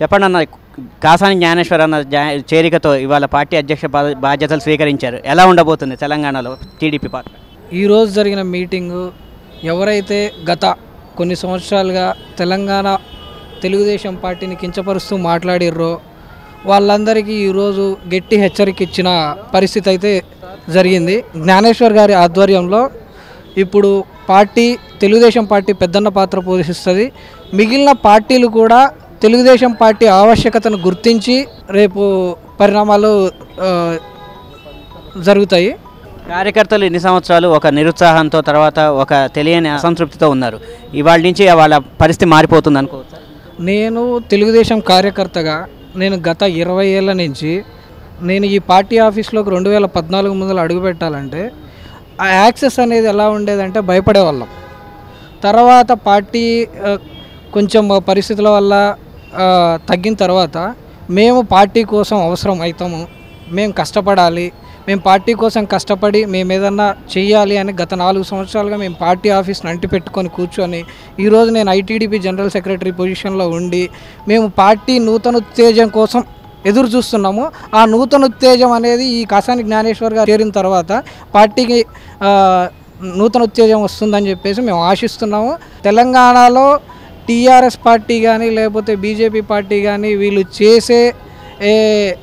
చెప్పండి అన్న కాసాని జ్ఞానేశ్వర్ అన్న జా- చేరికతో ఇవాళ పార్టీ అధ్యక్ష బా- బాధ్యతలు స్వీకరించారు ఎలా ఉండబోతుంది తెలంగాణలో టీడీపీ పాత్ర ఈరోజు జరిగిన మీటింగు ఎవరైతే గత కొన్ని సంవత్సరాలుగా తెలంగాణ తెలుగుదేశం పార్టీని కించపరుస్తూ మాట్లాడిర్రో వాళ్ళందరికీ ఈరోజు గట్టి హెచ్చరిక ఇచ్చిన పరిస్థితి అయితే జరిగింది జ్ఞానేశ్వర్ గారి ఆధ్వర్యంలో ఇప్పుడు పార్టీ తెలుగుదేశం పార్టీ పెద్దన్న పాత్ర పోషిస్తుంది మిగిలిన పార్టీలు కూడా తెలుగుదేశం పార్టీ ఆవశ్యకతను గుర్తించి రేపు పరిణామాలు ఆ, జరుగుతాయి కార్యకర్తలు ఎన్ని సంవత్సరాలు ఒక నిరుత్సాహంతో తర్వాత ఒక తెలియని అసంతృప్తితో ఉన్నారు ఇవాళ నుంచి వాళ్ళ పరిస్థితి మారిపోతుంది అనుకోవచ్చు నేను తెలుగుదేశం కార్యకర్తగా నేను గత ఇరవై ఏళ్ళ నుంచి నేను ఈ పార్టీ ఆఫీస్లోకి రెండు వేల పద్నాలుగు ముందర అడుగు పెట్టాలంటే ఆ యాక్సెస్ అనేది ఎలా ఉండేదంటే భయపడేవాళ్ళం తర్వాత పార్టీ ఆ, కొంచెం పరిస్థితుల వల్ల ఆ, తగ్గిన తర్వాత మేము పార్టీ కోసం అవసరం అవుతాము మేము కష్టపడాలి మేము పార్టీ కోసం కష్టపడి మేము ఏదన్నా చెయ్యాలి అని గత నాలుగు సంవత్సరాలుగా మేము పార్టీ ఆఫీస్ని అంటి పెట్టుకొని కూర్చొని ఈరోజు నేను ఐటీడీపీ జనరల్ సెక్రటరీ పొజిషన్లో ఉండి మేము పార్టీ నూతన ఉత్తేజం కోసం ఎదురు చూస్తున్నాము ఆ నూతన ఉత్తేజం అనేది ఈ కాసాని జ్ఞానేశ్వర్ గారు చేరిన తర్వాత పార్టీకి ఆ, నూతన ఉత్తేజం వస్తుందని చెప్పేసి మేము ఆశిస్తున్నాము తెలంగాణలో టీఆర్ఎస్ పార్టీ కానీ లేకపోతే బీజేపీ పార్టీ కానీ వీళ్ళు చేసే ఏ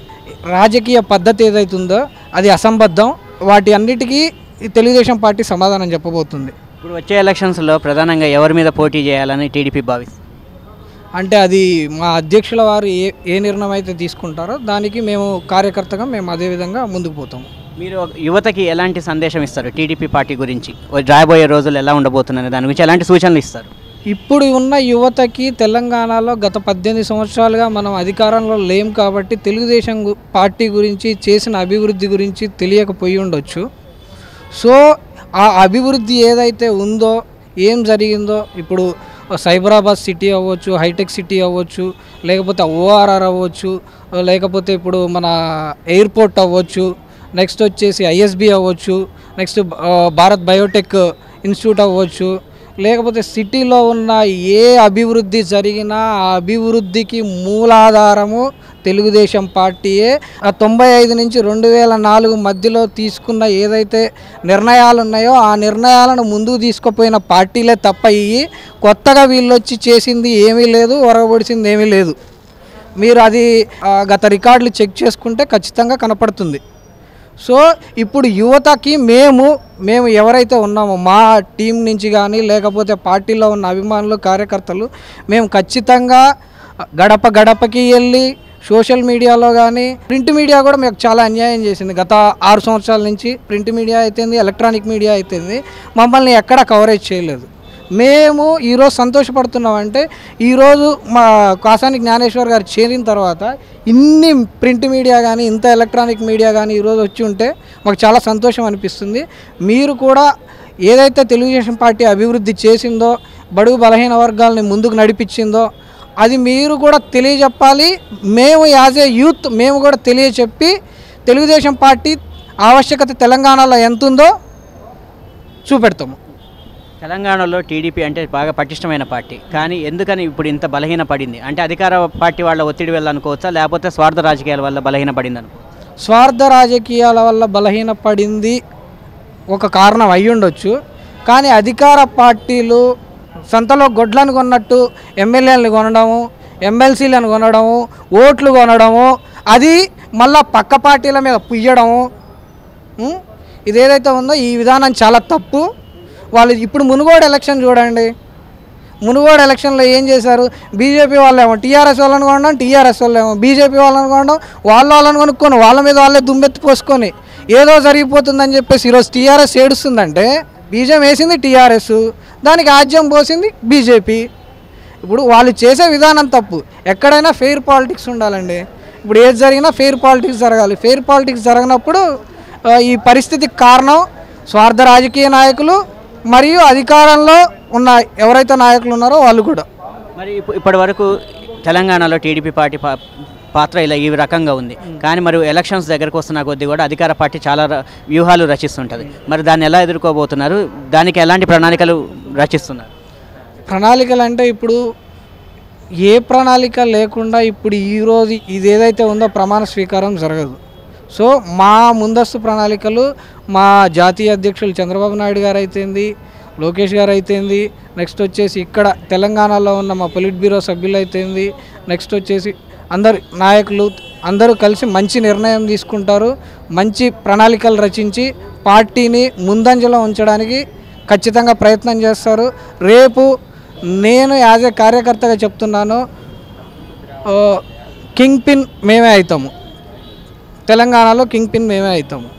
రాజకీయ పద్ధతి ఏదైతుందో అది అసంబద్ధం వాటి అన్నిటికీ ఈ తెలుగుదేశం పార్టీ సమాధానం చెప్పబోతుంది ఇప్పుడు వచ్చే ఎలక్షన్స్లో ప్రధానంగా ఎవరి మీద పోటీ చేయాలని టీడీపీ భావిస్తుంది అంటే అది మా అధ్యక్షుల వారు ఏ ఏ నిర్ణయం అయితే తీసుకుంటారో దానికి మేము కార్యకర్తగా మేము అదే విధంగా ముందుకు పోతాము మీరు ఒక యువతకి ఎలాంటి సందేశం ఇస్తారు టీడీపీ పార్టీ గురించి రాబోయే రోజులు ఎలా ఉండబోతుందనే దాని గురించి ఎలాంటి సూచనలు ఇస్తారు ఇప్పుడు ఉన్న యువతకి తెలంగాణలో గత పద్దెనిమిది సంవత్సరాలుగా మనం అధికారంలో లేం కాబట్టి తెలుగుదేశం గు- పార్టీ గురించి చేసిన అభివృద్ధి గురించి తెలియకపోయి ఉండొచ్చు సో ఆ అభివృద్ధి ఏదైతే ఉందో ఏం జరిగిందో ఇప్పుడు సైబరాబాద్ సిటీ అవ్వచ్చు హైటెక్ సిటీ అవ్వచ్చు లేకపోతే ఓఆర్ఆర్ అవ్వచ్చు లేకపోతే ఇప్పుడు మన ఎయిర్పోర్ట్ అవ్వచ్చు నెక్స్ట్ వచ్చేసి ఐఎస్బి అవ్వచ్చు నెక్స్ట్ ఆ, భారత్ బయోటెక్ ఇన్స్టిట్యూట్ అవ్వచ్చు లేకపోతే సిటీలో ఉన్న ఏ అభివృద్ధి జరిగినా ఆ అభివృద్ధికి మూలాధారము తెలుగుదేశం పార్టీయే ఆ తొంభై ఐదు నుంచి రెండు వేల నాలుగు మధ్యలో తీసుకున్న ఏదైతే నిర్ణయాలు ఉన్నాయో ఆ నిర్ణయాలను ముందుకు తీసుకుపోయిన పార్టీలే తప్ప ఇవి కొత్తగా వీళ్ళు వచ్చి చేసింది ఏమీ లేదు ఒరగబడిసింది ఏమీ లేదు మీరు అది ఆ, గత రికార్డులు చెక్ చేసుకుంటే ఖచ్చితంగా కనపడుతుంది సో ఇప్పుడు యువతకి మేము మేము ఎవరైతే ఉన్నామో మా టీం నుంచి కానీ లేకపోతే పార్టీలో ఉన్న అభిమానులు కార్యకర్తలు మేము ఖచ్చితంగా గడప గడపకి వెళ్ళి సోషల్ మీడియాలో కానీ ప్రింట్ మీడియా కూడా మీకు చాలా అన్యాయం చేసింది గత ఆరు సంవత్సరాల నుంచి ప్రింట్ మీడియా అయితేంది ఎలక్ట్రానిక్ మీడియా అయితేంది మమ్మల్ని ఎక్కడా కవరేజ్ చేయలేదు మేము ఈరోజు సంతోషపడుతున్నామంటే ఈరోజు మా కాసాని జ్ఞానేశ్వర్ గారు చేరిన తర్వాత ఇన్ని ప్రింట్ మీడియా కానీ ఇంత ఎలక్ట్రానిక్ మీడియా కానీ ఈరోజు వచ్చి ఉంటే మాకు చాలా సంతోషం అనిపిస్తుంది మీరు కూడా ఏదైతే తెలుగుదేశం పార్టీ అభివృద్ధి చేసిందో బడుగు బలహీన వర్గాలని ముందుకు నడిపించిందో అది మీరు కూడా తెలియజెప్పాలి మేము యాజ్ ఏ యూత్ మేము కూడా తెలియచెప్పి తెలుగుదేశం పార్టీ ఆవశ్యకత తెలంగాణలో ఎంత ఉందో చూపెడతాము తెలంగాణలో టీడీపీ అంటే బాగా పటిష్టమైన పార్టీ కానీ ఎందుకని ఇప్పుడు ఇంత బలహీన పడింది అంటే అధికార పార్టీ వాళ్ళ ఒత్తిడి వల్ల అనుకోవచ్చా లేకపోతే స్వార్థ రాజకీయాల వల్ల బలహీన పడింది అనుకో స్వార్థ రాజకీయాల వల్ల బలహీనపడింది ఒక కారణం అయి ఉండొచ్చు కానీ అధికార పార్టీలు సంతలో గొడ్లను కొన్నట్టు ఎమ్మెల్యేలను కొనడము ఎమ్మెల్సీలను కొనడము ఓట్లు కొనడము అది మళ్ళా పక్క పార్టీల మీద పుయ్యడము ఉం? ఇదేదైతే ఉందో ఈ విధానం చాలా తప్పు వాళ్ళు ఇప్పుడు మునుగోడు ఎలక్షన్ చూడండి మునుగోడు ఎలక్షన్లో ఏం చేశారు బీజేపీ వాళ్ళేమో టీఆర్ఎస్ వాళ్ళని కొనడం టీఆర్ఎస్ వాళ్ళేమో బీజేపీ వాళ్ళని కొనడం వాళ్ళ వాళ్ళని కొనుక్కొని వాళ్ళ మీద వాళ్ళే దుమ్మెత్తి పోసుకొని ఏదో జరిగిపోతుందని చెప్పేసి ఈరోజు టీఆర్ఎస్ ఏడుస్తుందంటే బీజం వేసింది టీఆర్ఎస్ దానికి ఆజ్యం పోసింది బీజేపీ ఇప్పుడు వాళ్ళు చేసే విధానం తప్పు ఎక్కడైనా ఫెయిర్ పాలిటిక్స్ ఉండాలండి ఇప్పుడు ఏది జరిగినా ఫెయిర్ పాలిటిక్స్ జరగాలి ఫెయిర్ పాలిటిక్స్ జరగనప్పుడు ఆ, ఈ పరిస్థితికి కారణం స్వార్థ రాజకీయ నాయకులు మరియు అధికారంలో ఉన్న ఎవరైతే నాయకులు ఉన్నారో వాళ్ళు కూడా మరి ఇప్పు- ఇప్పటి వరకు తెలంగాణలో టీడీపీ పార్టీ పా- పాత్ర ఇలా ఈ రకంగా ఉంది కానీ మరి ఎలక్షన్స్ దగ్గరకు వస్తున్న కొద్దీ కూడా అధికార పార్టీ చాలా ర- వ్యూహాలు రచిస్తుంటుంది మరి దాన్ని ఎలా ఎదుర్కోబోతున్నారు దానికి ఎలాంటి ప్రణాళికలు రచిస్తున్నారు ప్రణాళికలు అంటే ఇప్పుడు ఏ ప్రణాళిక లేకుండా ఇప్పుడు ఈరోజు ఇది ఏదైతే ఉందో ప్రమాణ స్వీకారం జరగదు సో మా ముందస్తు ప్రణాళికలు మా జాతీయ అధ్యక్షులు చంద్రబాబు నాయుడు గారు అయితేంది లోకేష్ గారు అయితేంది నెక్స్ట్ వచ్చేసి ఇక్కడ తెలంగాణలో ఉన్న మా పొలిట్ బ్యూరో సభ్యులు అయితేంది నెక్స్ట్ వచ్చేసి అందరు నాయకులు అందరూ కలిసి మంచి నిర్ణయం తీసుకుంటారు మంచి ప్రణాళికలు రచించి పార్టీని ముందంజలో ఉంచడానికి ఖచ్చితంగా ప్రయత్నం చేస్తారు రేపు నేను యాజ్ ఏ కార్యకర్తగా చెప్తున్నాను ఆ, కింగ్ పిన్ మేమే అవుతాము తెలంగాణలో కింగ్ పిన్ మేమే అవుతాము